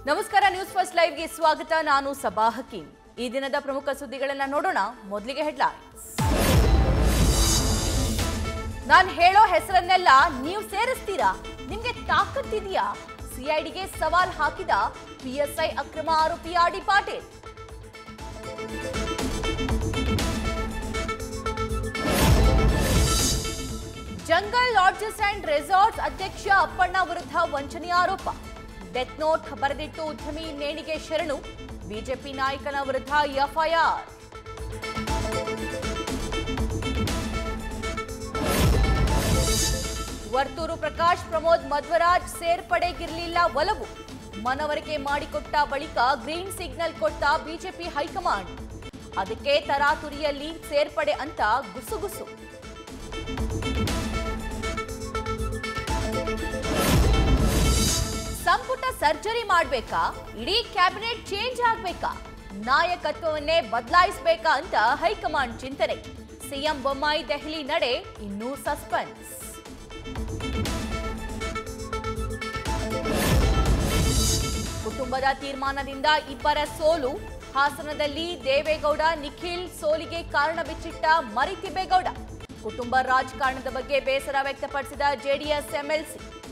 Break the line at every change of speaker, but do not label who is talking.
ನಮಸ್ಕಾರ news first ಲೈವ್ಗೆ ಸ್ವಾಗತ ನಾನು ಸಬಾ ಹಕೀಂ ಈ ದಿನದ ಪ್ರಮುಖ ಸುದ್ದಿಗಳನ್ನ ನೋಡೋಣ ಮೊದಲಿಗೆ ಹೆಡ್ಲೈನ್ಸ್ ನಾನು ಹೇಳೋ ಹೆಸರನ್ನೆಲ್ಲ ನೀವು ಸೇರಿಸ್ತೀರಾ ನಿಮ್ಗೆ ತಾಕತ್ತಿದೆಯಾ ಸಿಐಡಿಗೆ ಸವಾಲ್ ಹಾಕಿದ ಪಿಎಸ್ಐ ಅಕ್ರಮ ಆರೋಪಿ R D Patil jungle lodges and resorts ಅಧ್ಯಕ್ಷ ಅಪ್ಪಣ್ಣ ವಿರುದ್ಧ ವಂಚನೆ ಆರೋಪ ಡೆತ್ ನೋಟ್ ಬರೆದಿಟ್ಟು ಉದ್ಯಮಿ ನೇಣಿಗೆ ಶರಣು ಬಿಜೆಪಿ ನಾಯಕನ ವಿರುದ್ಧ ಎಫ್ಐಆರ್ ವರ್ತೂರು ಪ್ರಕಾಶ್ ಪ್ರಮೋದ್ ಮಧ್ವರಾಜ್ ಸೇರ್ಪಡೆಗಿರಲಿಲ್ಲ ಒಲವು ಮನವರಿಕೆ ಮಾಡಿಕೊಟ್ಟ ಬಳಿಕ ಗ್ರೀನ್ ಸಿಗ್ನಲ್ ಕೊಟ್ಟ ಬಿಜೆಪಿ ಹೈಕಮಾಂಡ್ ಅದಕ್ಕೆ ತರಾತುರಿಯಲ್ಲಿ ಸೇರ್ಪಡೆ ಅಂತ ಗುಸುಗುಸು ಸಂಪುಟ ಸರ್ಜರಿ ಮಾಡ್ಬೇಕಾ ಇಡೀ ಕ್ಯಾಬಿನೆಟ್ ಚೇಂಜ್ ಆಗ್ಬೇಕಾ ನಾಯಕತ್ವವನ್ನೇ ಬದಲಾಯಿಸಬೇಕಾ ಅಂತ ಹೈಕಮಾಂಡ್ ಚಿಂತನೆ ಸಿಎಂ ಬೊಮ್ಮಾಯಿ ದೆಹಲಿ ನಡೆ ಇನ್ನೂ ಸಸ್ಪೆನ್ಸ್ ಕುಟುಂಬದ ತೀರ್ಮಾನದಿಂದ ಇಬ್ಬರ ಸೋಲು ಹಾಸನದಲ್ಲಿ ದೇವೇಗೌಡ ನಿಖಿಲ್ ಸೋಲಿಗೆ ಕಾರಣ ಬಿಚ್ಚಿಟ್ಟ ಮರಿತಿಬ್ಬೇಗೌಡ ಕುಟುಂಬ ರಾಜಕಾರಣದ ಬಗ್ಗೆ ಬೇಸರ ವ್ಯಕ್ತಪಡಿಸಿದ ಜೆಡಿಎಸ್ ಎಂಎಲ್ಸಿ